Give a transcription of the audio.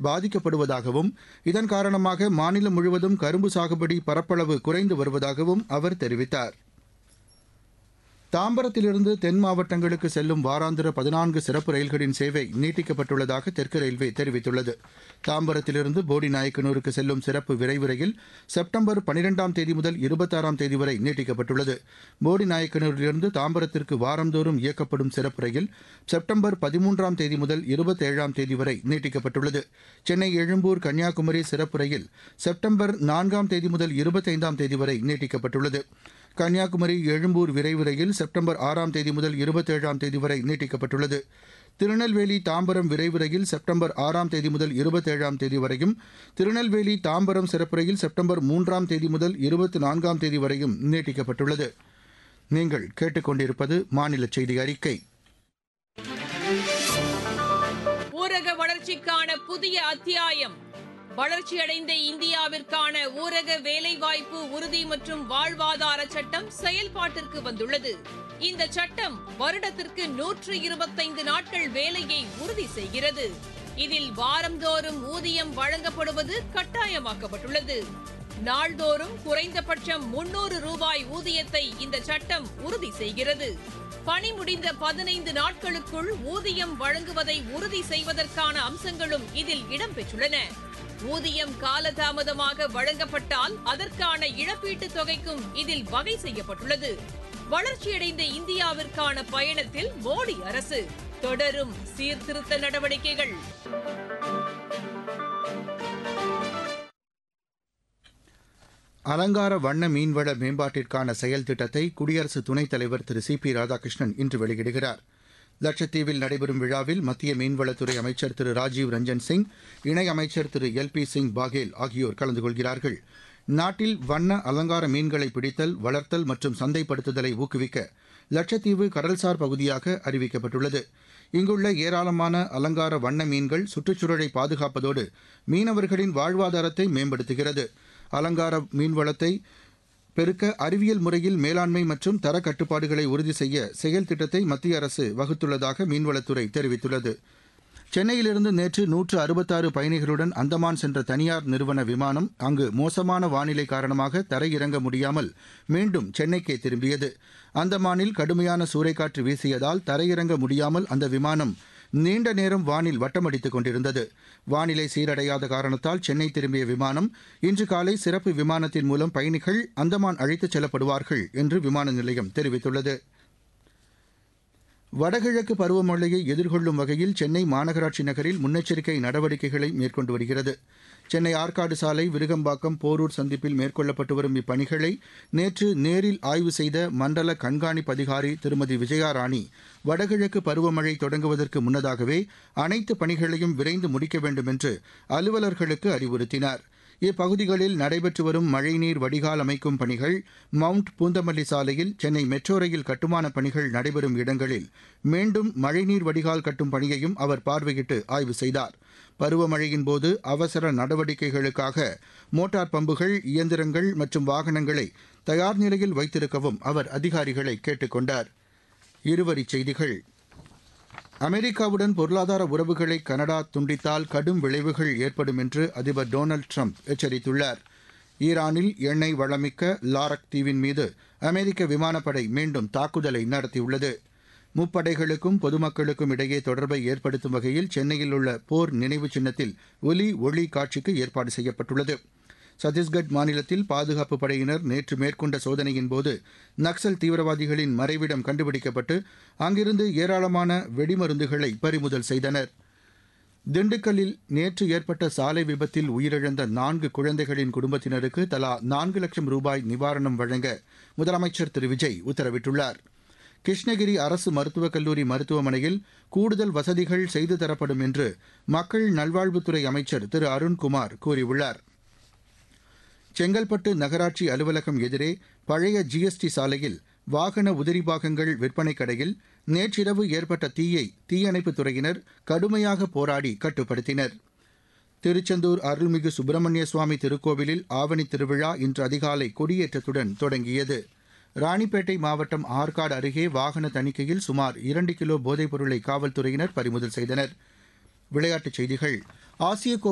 பாதிக்கப்படுவதாகவும் இதன் காரணமாக மாநிலம் முழுவதும் கரும்பு சாகுபடி பரப்பளவு குறைந்து வருவதாகவும் அவர் தெரிவித்தார் தாம்பரத்திலிருந்து தென் மாவட்டங்களுக்கு செல்லும் வாராந்திர பதினான்கு சிறப்பு ரயில்களின் சேவை நீட்டிக்கப்பட்டுள்ளதாக தெற்கு ரயில்வே தெரிவித்துள்ளது தாம்பரத்திலிருந்து போடி நாயக்கனூருக்கு செல்லும் சிறப்பு விரைவு ரயில் செப்டம்பர் பனிரெண்டாம் தேதி முதல் இருபத்தாறாம் தேதி வரை நீட்டிக்கப்பட்டுள்ளது போடி நாயக்கனூரிலிருந்து தாம்பரத்திற்கு வாரந்தோறும் இயக்கப்படும் சிறப்பு ரயில் செப்டம்பர் பதிமூன்றாம் தேதி முதல் இருபத்தேழாம் தேதி வரை நீட்டிக்கப்பட்டுள்ளது சென்னை எழும்பூர் கன்னியாகுமரி சிறப்பு ரயில் செப்டம்பர் நான்காம் தேதி முதல் இருபத்தைந்தாம் தேதி வரை நீட்டிக்கப்பட்டுள்ளது கன்னியாகுமரி எழும்பூர் விரைவு ரயில் செப்டம்பர் ஆறாம் தேதி முதல் இருபத்தேழாம் தேதி வரை நீட்டிக்கப்பட்டுள்ளது திருநெல்வேலி தாம்பரம் விரைவு ரயில் செப்டம்பர் ஆறாம் தேதி முதல் இருபத்தேழாம் தேதி வரையும் திருநெல்வேலி தாம்பரம் சிறப்பு ரயில் செப்டம்பர் மூன்றாம் தேதி முதல் இருபத்தி நான்காம் தேதி வரையும் நீட்டிக்கப்பட்டுள்ளது நீங்கள் கேட்டுக்கொண்டிருப்பது மாநில செய்தி அறிக்கை ஊரக வளர்ச்சிக்கான புதிய அத்தியாயம் வளர்ச்சியடைந்த இந்தியாவிற்கான ஊரக வேலைவாய்ப்பு உறுதி மற்றும் வாழ்வாதார சட்டம் செயல்பாட்டிற்கு வந்துள்ளது இந்த சட்டம் வருடத்திற்கு நூற்று இருபத்தைந்து நாட்கள் வேலையை உறுதி செய்கிறது இதில் வாரந்தோறும் ஊதியம் வழங்கப்படுவது கட்டாயமாக்கப்பட்டுள்ளது நாள்தோறும் குறைந்தபட்சம் முன்னூறு ரூபாய் ஊதியத்தை இந்த சட்டம் உறுதி செய்கிறது பணி முடிந்த பதினைந்து நாட்களுக்குள் ஊதியம் வழங்குவதை உறுதி செய்வதற்கான அம்சங்களும் இதில் இடம்பெற்றுள்ளன ஊதியம் காலதாமதமாக வழங்கப்பட்டால் அதற்கான இழப்பீட்டுத் தொகைக்கும் இதில் வகை செய்யப்பட்டுள்ளது வளர்ச்சியடைந்த இந்தியாவிற்கான பயணத்தில் மோடி அரசு தொடரும் சீர்திருத்த நடவடிக்கைகள் அலங்கார வண்ண மீன்வள மேம்பாட்டிற்கான செயல் திட்டத்தை குடியரசு துணைத் தலைவர் திரு சி பி ராதாகிருஷ்ணன் இன்று வெளியிடுகிறார் லட்சத்தீவில் நடைபெறும் விழாவில் மத்திய மீன்வளத்துறை அமைச்சர் திரு ராஜீவ் ரஞ்சன் சிங் இணை அமைச்சர் திரு எல் பி சிங் பாகேல் ஆகியோர் கலந்து கொள்கிறார்கள் நாட்டில் வண்ண அலங்கார மீன்களை பிடித்தல் வளர்த்தல் மற்றும் சந்தைப்படுத்துதலை ஊக்குவிக்க லட்சத்தீவு கடல்சார் பகுதியாக அறிவிக்கப்பட்டுள்ளது இங்குள்ள ஏராளமான அலங்கார வண்ண மீன்கள் சுற்றுச்சூழலை பாதுகாப்பதோடு மீனவர்களின் வாழ்வாதாரத்தை மேம்படுத்துகிறது அலங்கார மீன்வளத்தை பெருக்க அறிவியல் முறையில் மேலாண்மை மற்றும் தர கட்டுப்பாடுகளை உறுதி செய்ய செயல் திட்டத்தை மத்திய அரசு வகுத்துள்ளதாக மீன்வளத்துறை தெரிவித்துள்ளது சென்னையிலிருந்து நேற்று நூற்று அறுபத்தாறு பயணிகளுடன் அந்தமான் சென்ற தனியார் நிறுவன விமானம் அங்கு மோசமான வானிலை காரணமாக தரையிறங்க முடியாமல் மீண்டும் சென்னைக்கே திரும்பியது அந்தமானில் கடுமையான சூறைக்காற்று வீசியதால் தரையிறங்க முடியாமல் அந்த விமானம் நீண்ட நேரம் வானில் வட்டமடித்துக் கொண்டிருந்தது வானிலை சீரடையாத காரணத்தால் சென்னை திரும்பிய விமானம் இன்று காலை சிறப்பு விமானத்தின் மூலம் பயணிகள் அந்தமான் அழைத்துச் செல்லப்படுவார்கள் என்று விமான நிலையம் தெரிவித்துள்ளது வடகிழக்கு பருவமழையை எதிர்கொள்ளும் வகையில் சென்னை மாநகராட்சி நகரில் முன்னெச்சரிக்கை நடவடிக்கைகளை மேற்கொண்டு வருகிறது சென்னை ஆற்காடு சாலை விருகம்பாக்கம் போரூர் சந்திப்பில் மேற்கொள்ளப்பட்டு வரும் இப்பணிகளை நேற்று நேரில் ஆய்வு செய்த மண்டல கண்காணிப்பு அதிகாரி திருமதி விஜயா ராணி வடகிழக்கு பருவமழை தொடங்குவதற்கு முன்னதாகவே அனைத்து பணிகளையும் விரைந்து முடிக்க வேண்டும் என்று அலுவலர்களுக்கு அறிவுறுத்தினார் இப்பகுதிகளில் நடைபெற்று வரும் மழைநீர் வடிகால் அமைக்கும் பணிகள் மவுண்ட் பூந்தமல்லி சாலையில் சென்னை மெட்ரோ ரயில் கட்டுமான பணிகள் நடைபெறும் இடங்களில் மீண்டும் மழைநீர் வடிகால் கட்டும் பணியையும் அவர் பார்வையிட்டு ஆய்வு செய்தார் பருவமழையின் போது அவசர நடவடிக்கைகளுக்காக மோட்டார் பம்புகள் இயந்திரங்கள் மற்றும் வாகனங்களை தயார் நிலையில் வைத்திருக்கவும் அவர் அதிகாரிகளை கேட்டுக் கொண்டார் இருவரிச் செய்திகள் அமெரிக்காவுடன் பொருளாதார உறவுகளை கனடா துண்டித்தால் கடும் விளைவுகள் ஏற்படும் என்று அதிபர் டொனால்டு ட்ரம்ப் எச்சரித்துள்ளார் ஈரானில் எண்ணெய் வளமிக்க லாரக் தீவின் மீது அமெரிக்க விமானப்படை மீண்டும் தாக்குதலை நடத்தியுள்ளது முப்படைகளுக்கும் பொதுமக்களுக்கும் இடையே தொடர்பை ஏற்படுத்தும் வகையில் சென்னையில் உள்ள போர் நினைவு சின்னத்தில் ஒலி ஒளி காட்சிக்கு ஏற்பாடு செய்யப்பட்டுள்ளது சத்தீஸ்கட் மாநிலத்தில் பாதுகாப்பு படையினர் நேற்று மேற்கொண்ட சோதனையின் போது நக்சல் தீவிரவாதிகளின் மறைவிடம் கண்டுபிடிக்கப்பட்டு அங்கிருந்து ஏராளமான வெடிமருந்துகளை பறிமுதல் செய்தனர் திண்டுக்கல்லில் நேற்று ஏற்பட்ட சாலை விபத்தில் உயிரிழந்த நான்கு குழந்தைகளின் குடும்பத்தினருக்கு தலா நான்கு லட்சம் ரூபாய் நிவாரணம் வழங்க முதலமைச்சர் திரு விஜய் உத்தரவிட்டுள்ளார் கிருஷ்ணகிரி அரசு மருத்துவக் கல்லூரி மருத்துவமனையில் கூடுதல் வசதிகள் செய்து தரப்படும் என்று மக்கள் நல்வாழ்வுத்துறை அமைச்சர் திரு அருண்குமார் கூறியுள்ளார் செங்கல்பட்டு நகராட்சி அலுவலகம் எதிரே பழைய ஜிஎஸ்டி சாலையில் வாகன உதிரி பாகங்கள் விற்பனை கடையில் நேற்றிரவு ஏற்பட்ட தீயை தீயணைப்புத் துறையினர் கடுமையாக போராடி கட்டுப்படுத்தினர் திருச்செந்தூர் அருள்மிகு சுப்பிரமணிய சுவாமி திருக்கோவிலில் ஆவணி திருவிழா இன்று அதிகாலை கொடியேற்றத்துடன் தொடங்கியது ராணிப்பேட்டை மாவட்டம் ஆற்காடு அருகே வாகன தணிக்கையில் சுமார் இரண்டு கிலோ போதைப் பொருளை காவல்துறையினர் பறிமுதல் செய்தனர் விளையாட்டுச் செய்திகள் ஆசிய